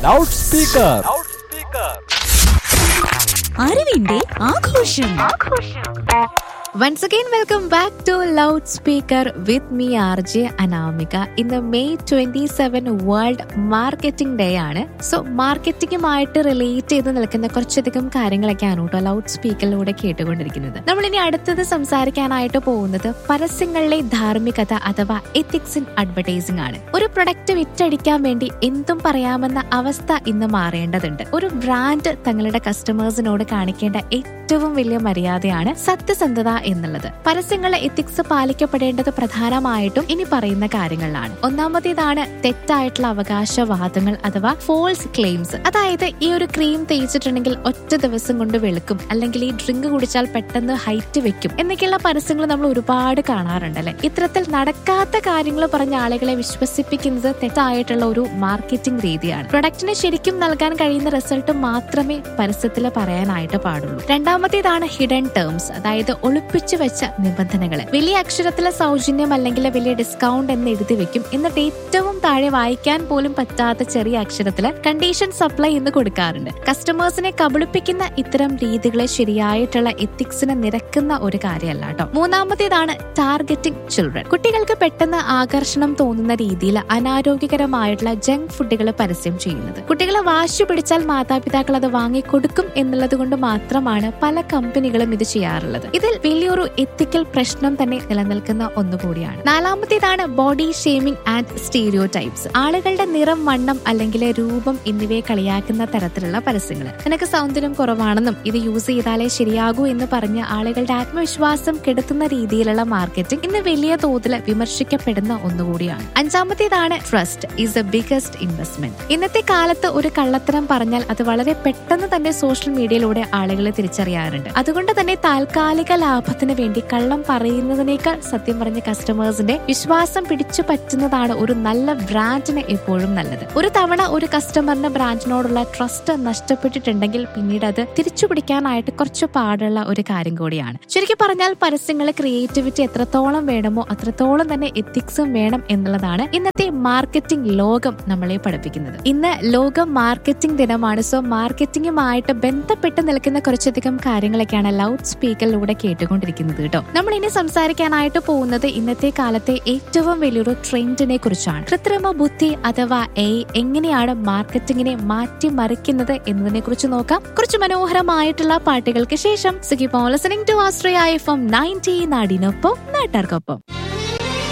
loud speaker അറിവിന്റെ ആഘോഷം once again welcome back to loud speaker with me R J Anamika ഇന്ന് May twenty seven world marketing day ആണ് so മാർക്കറ്റിംഗുമായിട്ട് relate ചെയ്ത് നിൽക്കുന്ന കുറച്ചധികം കാര്യങ്ങളൊക്കെയാണ് കേട്ടോ ലൗഡ് സ്പീക്കറിലൂടെ കേട്ടുകൊണ്ടിരിക്കുന്നത് നമ്മൾ ഇനി അടുത്തത് സംസാരിക്കാനായിട്ട് പോകുന്നത് പരസ്യങ്ങളിലെ ധാർമ്മികത അഥവാ എത്തിക്സ് ഇൻ അഡ്വർടൈസിംഗ് ആണ് ഒരു പ്രൊഡക്റ്റ് വിറ്റടിക്കാൻ വേണ്ടി എന്തും പറയാമെന്ന അവസ്ഥ ഇന്ന് മാറേണ്ടതുണ്ട് ഒരു ബ്രാൻഡ് തങ്ങളുടെ കസ്റ്റമേഴ്സിനോട് കാണിക്കേണ്ട ഏറ്റവും വലിയ മര്യാദയാണ് സത്യസന്ധത എന്നുള്ളത് പരസ്യങ്ങളെ എത്തിക്സ് പാലിക്കപ്പെടേണ്ടത് പ്രധാനമായിട്ടും ഇനി പറയുന്ന കാര്യങ്ങളിലാണ് ഒന്നാമത്തേതാണ് തെറ്റായിട്ടുള്ള അവകാശവാദങ്ങൾ അഥവാ ഫോൾസ് ക്ലെയിംസ് അതായത് ഈ ഒരു ക്രീം തേച്ചിട്ടുണ്ടെങ്കിൽ ഒറ്റ ദിവസം കൊണ്ട് വെളുക്കും അല്ലെങ്കിൽ ഈ ഡ്രിങ്ക് കുടിച്ചാൽ പെട്ടെന്ന് ഹൈറ്റ് വെക്കും എന്നൊക്കെയുള്ള പരസ്യങ്ങൾ നമ്മൾ ഒരുപാട് കാണാറുണ്ടല്ലേ ഇത്തരത്തിൽ നടക്കാത്ത കാര്യങ്ങൾ പറഞ്ഞ ആളുകളെ വിശ്വസിപ്പിക്കുന്നത് തെറ്റായിട്ടുള്ള ഒരു മാർക്കറ്റിംഗ് രീതിയാണ് പ്രൊഡക്റ്റിന് ശരിക്കും നൽകാൻ കഴിയുന്ന റിസൾട്ട് മാത്രമേ പരസ്യത്തിൽ പറയാനായിട്ട് പാടുള്ളൂ രണ്ടാമത്തേതാണ് ഹിഡൻ ടേംസ് അതായത് ഒളിപ്പിച്ചു വെച്ച നിബന്ധനകൾ വലിയ അക്ഷരത്തിലെ സൗജന്യം അല്ലെങ്കിൽ വലിയ ഡിസ്കൗണ്ട് എന്ന് എഴുതി വെക്കും എന്നിട്ട് ഏറ്റവും താഴെ വായിക്കാൻ പോലും പറ്റാത്ത ചെറിയ അക്ഷരത്തില് കണ്ടീഷൻ സപ്ലൈ എന്ന് കൊടുക്കാറുണ്ട് കസ്റ്റമേഴ്സിനെ കബളിപ്പിക്കുന്ന ഇത്തരം രീതികളെ ശരിയായിട്ടുള്ള എത്തിക്സിന് നിരക്കുന്ന ഒരു കാര്യമല്ല കേട്ടോ മൂന്നാമത്തേതാണ് ടാർഗറ്റിംഗ് ചിൽഡ്രൻ കുട്ടികൾക്ക് പെട്ടെന്ന് ആകർഷണം തോന്നുന്ന രീതിയിൽ അനാരോഗ്യകരമായിട്ടുള്ള ജങ്ക് ഫുഡുകൾ പരസ്യം ചെയ്യുന്നത് കുട്ടികളെ വാശി പിടിച്ചാൽ മാതാപിതാക്കൾ അത് വാങ്ങിക്കൊടുക്കും എന്നുള്ളത് കൊണ്ട് മാത്രമാണ് പല കമ്പനികളും ഇത് ചെയ്യാറുള്ളത് ഇതിൽ വലിയൊരു എത്തിക്കൽ പ്രശ്നം തന്നെ നിലനിൽക്കുന്ന ഒന്നുകൂടിയാണ് നാലാമത്തേതാണ് body shaming and stereotypes ആളുകളുടെ നിറം വണ്ണം അല്ലെങ്കിൽ രൂപം എന്നിവയെ കളിയാക്കുന്ന തരത്തിലുള്ള പരസ്യങ്ങൾ നിനക്ക് സൗന്ദര്യം കുറവാണെന്നും ഇത് യൂസ് ചെയ്താലേ ശരിയാകൂ എന്ന് പറഞ്ഞ് ആളുകളുടെ ആത്മവിശ്വാസം കെടുത്തുന്ന രീതിയിലുള്ള മാർക്കറ്റിംഗ് ഇന്ന് വലിയ തോതിൽ വിമർശിക്കപ്പെടുന്ന ഒന്നുകൂടിയാണ് അഞ്ചാമത്തേതാണ് trust is the biggest investment ഇന്നത്തെ കാലത്ത് ഒരു കള്ളത്തരം പറഞ്ഞാൽ അത് വളരെ പെട്ടെന്ന് തന്നെ സോഷ്യൽ മീഡിയയിലൂടെ ആളുകൾ തിരിച്ചറിയാറുണ്ട് അതുകൊണ്ട് തന്നെ താൽക്കാലിക ലാഭത്തിന് വേണ്ടി കള്ളം പറയുന്നതിനേക്കാൾ സത്യം പറഞ്ഞ കസ്റ്റമേഴ്സിന്റെ വിശ്വാസം പിടിച്ചു പറ്റുന്നതാണ് ഒരു നല്ല ബ്രാൻഡിന് എപ്പോഴും നല്ലത് ഒരു തവണ ഒരു കസ്റ്റമറിന് ബ്രാൻഡിനോടുള്ള ട്രസ്റ്റ് നഷ്ടപ്പെട്ടിട്ടുണ്ടെങ്കിൽ പിന്നീട് അത് തിരിച്ചു പിടിക്കാനായിട്ട് കുറച്ച് പാടുള്ള ഒരു കാര്യം കൂടിയാണ് ശരിക്കും പറഞ്ഞാൽ പരസ്യങ്ങളെ ക്രിയേറ്റിവിറ്റി എത്രത്തോളം വേണമോ അത്രത്തോളം തന്നെ എത്തിക്സും വേണം എന്നുള്ളതാണ് ഇന്നത്തെ മാർക്കറ്റിംഗ് ലോകം നമ്മളെ പഠിപ്പിക്കുന്നത് ഇന്ന് ലോകം മാർക്കറ്റിംഗ് ദിനമാണ് സോ മാർക്കറ്റിംഗുമായിട്ട് ബന്ധപ്പെട്ട് നിൽക്കുന്ന കുറച്ചധികം കാര്യങ്ങളൊക്കെയാണ് ലൗഡ് സ്പീക്കറിലൂടെ കേട്ടുകൊണ്ടിരിക്കുന്നത് കേട്ടോ നമ്മൾ ഇനി സംസാരിക്കാനായിട്ട് പോകുന്നത് ഇന്നത്തെ കാലത്തെ ഏറ്റവും വലിയൊരു ട്രെൻഡിനെ കുറിച്ചാണ് കൃത്രിമ ബുദ്ധി അഥവാ എ എങ്ങനെയാണ് മാർക്കറ്റിംഗിനെ മാറ്റിമറിക്കുന്നത് എന്നതിനെ കുറിച്ച് നോക്കാം കുറച്ച് മനോഹരമായിട്ടുള്ള പാട്ടുകൾക്ക് ശേഷം സുഖി listening to Astraya F M ninety നാടിനൊപ്പം നാട്ടാർക്കൊപ്പം